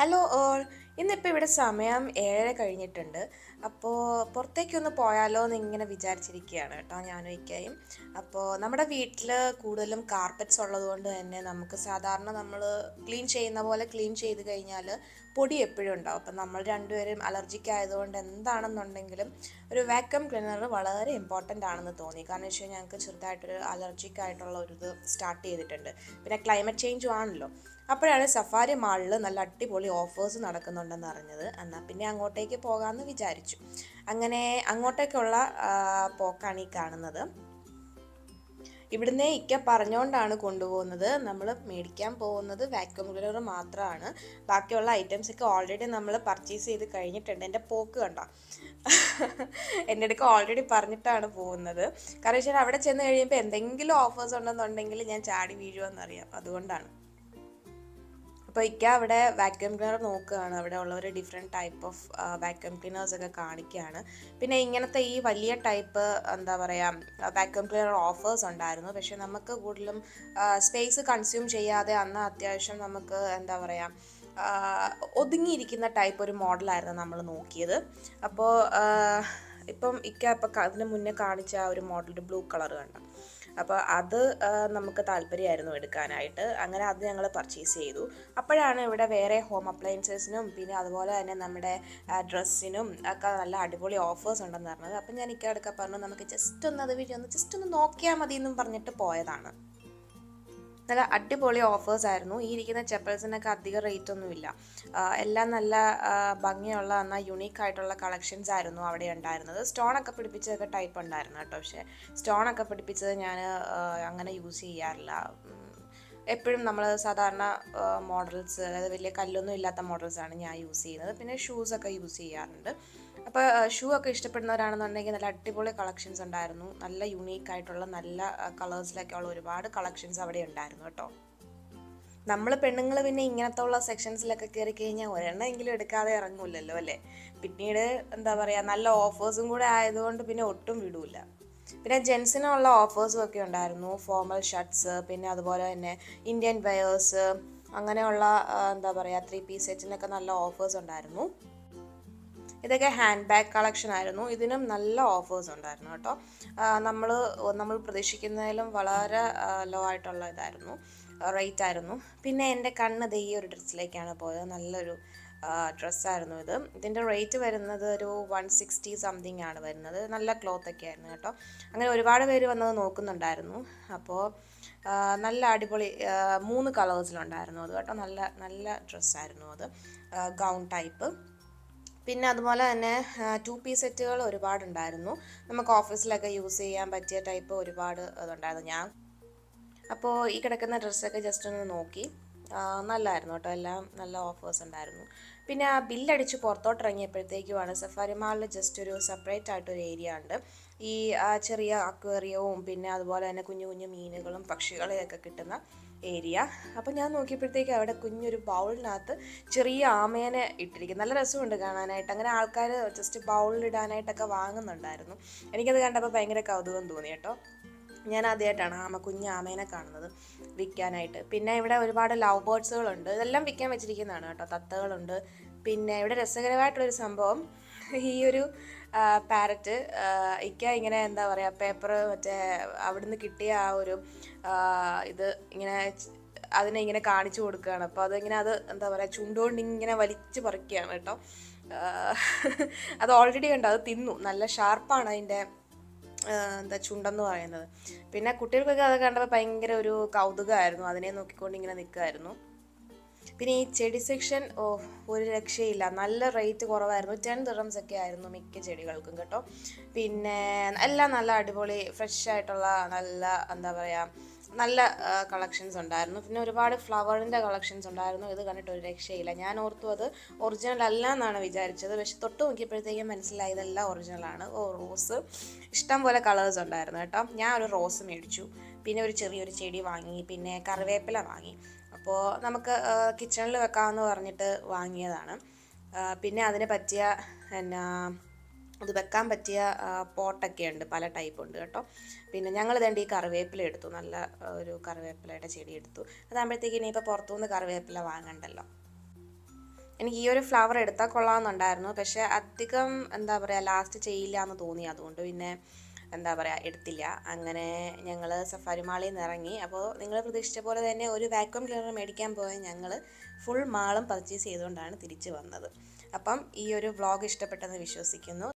hello all ഇന്നിപ്പോൾ ഇവിടെ സമയം ഏഴര കഴിഞ്ഞിട്ടുണ്ട് അപ്പോൾ പുറത്തേക്കൊന്ന് പോയാലോ എന്ന് ഇങ്ങനെ വിചാരിച്ചിരിക്കുകയാണ് കേട്ടോ ഞാനും ഇക്കയും അപ്പോൾ നമ്മുടെ വീട്ടിൽ കൂടുതലും കാർപ്പറ്റ്സ് ഉള്ളതുകൊണ്ട് തന്നെ നമുക്ക് സാധാരണ നമ്മൾ ക്ലീൻ ചെയ്യുന്ന പോലെ ക്ലീൻ ചെയ്ത് കഴിഞ്ഞാൽ പൊടി എപ്പോഴും ഉണ്ടാവും അപ്പം നമ്മൾ രണ്ടുപേരും അലർജിക്ക് ആയതുകൊണ്ട് എന്താണെന്നുണ്ടെങ്കിലും ഒരു വാക്വം ക്ലീനർ വളരെ ഇമ്പോർട്ടൻ്റ് ആണെന്ന് തോന്നി കാരണം വെച്ച് കഴിഞ്ഞാൽ ഞങ്ങൾക്ക് ചെറുതായിട്ടൊരു അലർജിക് ആയിട്ടുള്ള ഒരു ഇത് സ്റ്റാർട്ട് ചെയ്തിട്ടുണ്ട് പിന്നെ ക്ലൈമറ്റ് ചേഞ്ചും ആണല്ലോ അപ്പോഴാണ് സഫാരി മാളിൽ നല്ല അടിപൊളി ഓഫേഴ്സ് നടക്കുന്നുണ്ടെന്ന് അറിഞ്ഞത് എന്നാൽ പിന്നെ അങ്ങോട്ടേക്ക് പോകാമെന്ന് വിചാരിച്ചു അങ്ങനെ അങ്ങോട്ടേക്കുള്ള ആ, പോക്കാണ് ഈ കാണുന്നത് ഇവിടുന്ന് ഇക്ക പറഞ്ഞുകൊണ്ടാണ് കൊണ്ടുപോകുന്നത് നമ്മൾ മേടിക്കാൻ പോകുന്നത് വാക്യൂം ക്ലീനർ മാത്രമാണ് ബാക്കിയുള്ള ഐറ്റംസ് ഒക്കെ ഓൾറെഡി നമ്മൾ പർച്ചേസ് ചെയ്ത് കഴിഞ്ഞിട്ടുണ്ട് എൻ്റെ പോക്ക് കണ്ടോ എൻ്റെ അടുക്ക് ഓൾറെഡി പറഞ്ഞിട്ടാണ് പോകുന്നത് കാരണം വെച്ചാൽ അവിടെ ചെന്ന് കഴിയുമ്പോൾ എന്തെങ്കിലും ഓഫേഴ്സ് ഉണ്ടെന്നുണ്ടെങ്കിൽ ഞാൻ ചാടി വീഴുമെന്നറിയാം അതുകൊണ്ടാണ് അപ്പോൾ ഇക്ക അവിടെ വാക്യൂം ക്ലീനർ നോക്കുകയാണ് അവിടെ ഉള്ളവർ different type of vacuum cleaners ഒക്കെ കാണിക്കുകയാണ് പിന്നെ ഇങ്ങനത്തെ ഈ വലിയ ടൈപ്പ് എന്താ പറയുക വാക്യൂം ക്ലീനർ ഓഫേഴ്സ് ഉണ്ടായിരുന്നു പക്ഷേ നമുക്ക് കൂടുതലും സ്പേസ് കൺസ്യൂം ചെയ്യാതെ അന്ന് അത്യാവശ്യം നമുക്ക് എന്താ പറയുക ഒതുങ്ങിയിരിക്കുന്ന ടൈപ്പ് ഒരു മോഡലായിരുന്നു നമ്മൾ നോക്കിയത് അപ്പോൾ ഇപ്പം ഇക്ക ഇപ്പം അതിന് മുന്നേ കാണിച്ച ആ ഒരു മോഡൽ ബ്ലൂ കളർ കണ്ട അപ്പോൾ അത് ആ, നമുക്ക് താല്പര്യമായിരുന്നു എടുക്കാനായിട്ട് അങ്ങനെ അത് ഞങ്ങൾ പർച്ചേസ് ചെയ്തു അപ്പോഴാണ് ഇവിടെ വേറെ ഹോം അപ്ലയൻസസിനും പിന്നെ അതുപോലെ തന്നെ നമ്മുടെ ഡ്രസ്സിനും ഒക്കെ നല്ല അടിപൊളി ഓഫേഴ്സ് ഉണ്ടെന്ന് പറഞ്ഞത് അപ്പം ഞാൻ ഇക്കടുക്ക പറഞ്ഞു നമുക്ക് ജസ്റ്റ് ഒന്ന് അത് വീഡിയോ ഒന്ന് ജസ്റ്റ് ഒന്ന് നോക്കിയാൽ മതി എന്നും പറഞ്ഞിട്ട് പോയതാണ് നല്ല അടിപൊളി ഓഫേഴ്സ് ആയിരുന്നു ഈ ഇരിക്കുന്ന ചെപ്പൽസിനൊക്കെ അധികം റേറ്റ് ഒന്നുമില്ല ആഹ് എല്ലാം നല്ല ആഹ് ഭംഗിയുള്ള എന്നാൽ യുണീക്ക് ആയിട്ടുള്ള കളക്ഷൻസ് ആയിരുന്നു അവിടെ ഉണ്ടായിരുന്നത് സ്റ്റോൺ ഒക്കെ പിടിപ്പിച്ചതൊക്കെ ടൈപ്പ് ഉണ്ടായിരുന്നു കേട്ടോ പക്ഷേ സ്റ്റോൺ ഒക്കെ പിടിപ്പിച്ചത് ഞാൻ അങ്ങനെ യൂസ് ചെയ്യാറില്ല ഉം, എപ്പോഴും നമ്മൾ സാധാരണ മോഡൽസ് അതായത് വലിയ കല്ലൊന്നും ഇല്ലാത്ത മോഡൽസാണ് ഞാൻ യൂസ് ചെയ്യുന്നത് പിന്നെ ഷൂസൊക്കെ യൂസ് ചെയ്യാറുണ്ട് അപ്പോൾ ഷൂ ഒക്കെ ഇഷ്ടപ്പെടുന്നവരാണെന്നുണ്ടെങ്കിൽ നല്ല അടിപൊളി കളക്ഷൻസ് ഉണ്ടായിരുന്നു നല്ല യുണീക്ക് ആയിട്ടുള്ള നല്ല കളേഴ്സിലൊക്കെ ഉള്ള ഒരുപാട് കളക്ഷൻസ് അവിടെ ഉണ്ടായിരുന്നു കേട്ടോ നമ്മൾ പെണ്ണുങ്ങൾ പിന്നെ ഇങ്ങനത്തെ ഉള്ള സെക്ഷൻസിലൊക്കെ കയറി കഴിഞ്ഞാൽ ഒരെണ്ണമെങ്കിലും എടുക്കാതെ ഇറങ്ങൂലല്ലോ അല്ലേ പിന്നീട് എന്താ പറയുക നല്ല ഓഫേഴ്സും കൂടെ ആയതുകൊണ്ട് പിന്നെ ഒട്ടും വിടൂല പിന്നെ ജെൻസിനുള്ള ഓഫേഴ്സും ഒക്കെ ഉണ്ടായിരുന്നു ഫോർമൽ ഷർട്ട്സ് പിന്നെ അതുപോലെ തന്നെ ഇന്ത്യൻ വെയേഴ്സ് അങ്ങനെയുള്ള ആ, എന്താ പറയുക ത്രീ പീസ് സെറ്റിനൊക്കെ നല്ല ഓഫേഴ്സ് ഉണ്ടായിരുന്നു ഇതൊക്കെ ഹാൻഡ് ബാഗ് കളക്ഷൻ ആയിരുന്നു ഇതിനും നല്ല ഓഫേഴ്സ് ഉണ്ടായിരുന്നു കേട്ടോ നമ്മൾ നമ്മൾ പ്രതീക്ഷിക്കുന്നതിലും വളരെ ലോ ആയിട്ടുള്ള ഇതായിരുന്നു റേറ്റ് ആയിരുന്നു പിന്നെ എൻ്റെ കണ്ണ് ദേ ഈ ഒരു ഡ്രസ്സിലേക്കാണ് പോയത് നല്ലൊരു ഡ്രസ്സായിരുന്നു ഇത് ഇതിൻ്റെ റേറ്റ് വരുന്നത് ഒരു വൺ സിക്സ്റ്റി സംതിങ് ആണ് വരുന്നത് നല്ല ക്ലോത്ത് ഒക്കെ ആയിരുന്നു കേട്ടോ അങ്ങനെ ഒരുപാട് പേര് വന്നത് നോക്കുന്നുണ്ടായിരുന്നു അപ്പോൾ ആ, നല്ല അടിപൊളി ആ, മൂന്ന് കളേഴ്സിലുണ്ടായിരുന്നു അത് കേട്ടോ നല്ല നല്ല ഡ്രസ്സായിരുന്നു അത് ഗൗൺ ടൈപ്പ് പിന്നെ അതുപോലെ തന്നെ ടു പീസ് സെറ്റുകൾ ഒരുപാടുണ്ടായിരുന്നു നമുക്ക് ഓഫീസിലൊക്കെ യൂസ് ചെയ്യാൻ പറ്റിയ ടൈപ്പ് ഒരുപാട് ഇതുണ്ടായിരുന്നു ഞാൻ അപ്പോൾ ഈ കിടക്കുന്ന ഡ്രസ്സൊക്കെ ജസ്റ്റ് ഒന്ന് നോക്കി ആ, നല്ലതായിരുന്നു കേട്ടോ എല്ലാം നല്ല ഓഫേഴ്സ് ഉണ്ടായിരുന്നു പിന്നെ ആ ബില്ലടിച്ച് പുറത്തോട്ട് ഇറങ്ങിയപ്പോഴത്തേക്കുമാണ് സഫാരി മാളിൽ ജസ്റ്റ് ഒരു സെപ്പറേറ്റ് ആയിട്ടൊരു ഏരിയ ഉണ്ട് ഈ ആ, ചെറിയ അക്വേറിയവും പിന്നെ അതുപോലെ തന്നെ കുഞ്ഞു കുഞ്ഞു മീനുകളും പക്ഷികളെയൊക്കെ കിട്ടുന്ന ഏരിയ അപ്പോൾ ഞാൻ നോക്കിയപ്പോഴത്തേക്ക് അവിടെ കുഞ്ഞൊരു ബൗളിനകത്ത് ചെറിയ ആമേനെ ഇട്ടിരിക്കും നല്ല രസമുണ്ട് കാണാനായിട്ട് അങ്ങനെ ആൾക്കാർ ജസ്റ്റ് ബൗളിലിടാനായിട്ടൊക്കെ വാങ്ങുന്നുണ്ടായിരുന്നു എനിക്കത് കണ്ടപ്പോൾ ഭയങ്കര കൗതുകം തോന്നി കേട്ടോ ഞാൻ ആദ്യമായിട്ടാണ് ആമ കുഞ്ഞ് ആമേനെ കാണുന്നത് വിൽക്കാനായിട്ട് പിന്നെ ഇവിടെ ഒരുപാട് ലവ് ബേർഡ്സുകളുണ്ട് ഇതെല്ലാം വിൽക്കാൻ വെച്ചിരിക്കുന്നതാണ് കേട്ടോ തത്തകളുണ്ട് പിന്നെ ഇവിടെ രസകരമായിട്ടുള്ളൊരു സംഭവം ഈ ഒരു പാരറ്റ് ഇക്ക ഇങ്ങനെ എന്താ പറയുക പേപ്പർ മറ്റേ അവിടുന്ന് കിട്ടിയ ആ ഒരു ആ, ഇത് ഇങ്ങനെ ച്- അതിനെ ഇങ്ങനെ കാണിച്ചു കൊടുക്കുകയാണ് അപ്പോൾ അതിങ്ങനെ അത് എന്താ പറയുക ചുണ്ടുകൊണ്ട് ഇങ്ങനെ വലിച്ചു പറിക്കുകയാണ് കേട്ടോ ആ, അത് ഓൾറെഡി ഉണ്ട് അത് തിന്നു നല്ല ഷാർപ്പാണ് അതിൻ്റെ ആഹ് എന്താ ചുണ്ടെന്ന് പറയുന്നത് പിന്നെ കുട്ടികൾക്കൊക്കെ അത് കണ്ടപ്പോൾ ഭയങ്കര ഒരു കൗതുകമായിരുന്നു അതിനെ നോക്കിക്കൊണ്ട് ഇങ്ങനെ നിൽക്കുമായിരുന്നു പിന്നെ ഈ ചെടി സെക്ഷൻ ഓ ഒരു രക്ഷയില്ല നല്ല റേറ്റ് കുറവായിരുന്നു ടെൻ ദിറംസ് ഒക്കെ ആയിരുന്നു മിക്ക ചെടികൾക്കും കേട്ടോ പിന്നെ എല്ലാം നല്ല അടിപൊളി ഫ്രഷ് ആയിട്ടുള്ള നല്ല എന്താ പറയുക നല്ല കളക്ഷൻസ് ഉണ്ടായിരുന്നു പിന്നെ ഒരുപാട് ഫ്ലവറിൻ്റെ കളക്ഷൻസ് ഉണ്ടായിരുന്നു ഇത് കണ്ടിട്ട് ഒരു രക്ഷയില്ല ഞാൻ ഓർത്തു അത് ഒറിജിനൽ അല്ല എന്നാണ് വിചാരിച്ചത് പക്ഷെ തൊട്ട് നോക്കിയപ്പോഴത്തേക്കും മനസ്സിലായി ഇതെല്ലാം ഒറിജിനലാണ് ഓ റോസ് ഇഷ്ടം പോലെ കളേഴ്സ് ഉണ്ടായിരുന്നു കേട്ടോ ഞാൻ ഒരു റോസ് മേടിച്ചു പിന്നെ ഒരു ചെറിയൊരു ചെടി വാങ്ങി പിന്നെ കറിവേപ്പില വാങ്ങി അപ്പോൾ നമുക്ക് കിച്ചണിൽ വെക്കാമെന്ന് പറഞ്ഞിട്ട് വാങ്ങിയതാണ് ആ, പിന്നെ അതിന് പറ്റിയ എന്നാ അത് വെക്കാൻ പറ്റിയ ആ, പോട്ടൊക്കെ ഉണ്ട് പല ടൈപ്പ് ഉണ്ട് കേട്ടോ പിന്നെ ഞങ്ങൾ ഇതേണ്ട ഈ കറിവേപ്പില എടുത്തു നല്ല ആ, ഒരു കറിവേപ്പിലയുടെ ചെടി എടുത്തു അതാകുമ്പോഴത്തേക്ക് ഇനിയിപ്പോൾ പുറത്തുനിന്ന് കറിവേപ്പില വാങ്ങണ്ടല്ലോ എനിക്ക് ഈ ഒരു ഫ്ലവർ എടുത്താൽ കൊള്ളാമെന്നുണ്ടായിരുന്നു പക്ഷേ അധികം എന്താ പറയുക ലാസ്റ്റ് ചെയ്യില്ല എന്ന് തോന്നി അതുകൊണ്ട് പിന്നെ എന്താ പറയുക എടുത്തില്ല അങ്ങനെ ഞങ്ങൾ സഫാരി മാളിൽ നിന്ന് ഇറങ്ങി അപ്പോൾ നിങ്ങൾ പ്രതീക്ഷിച്ച പോലെ തന്നെ ഒരു വാക്വം ക്ലീനർ മേടിക്കാൻ പോയ ഞങ്ങൾ ഫുൾ മാളും പർച്ചേസ് ചെയ്തുകൊണ്ടാണ് തിരിച്ചു വന്നത് അപ്പം ഈ ഒരു വ്ളോഗ് ഇഷ്ടപ്പെട്ടെന്ന് വിശ്വസിക്കുന്നു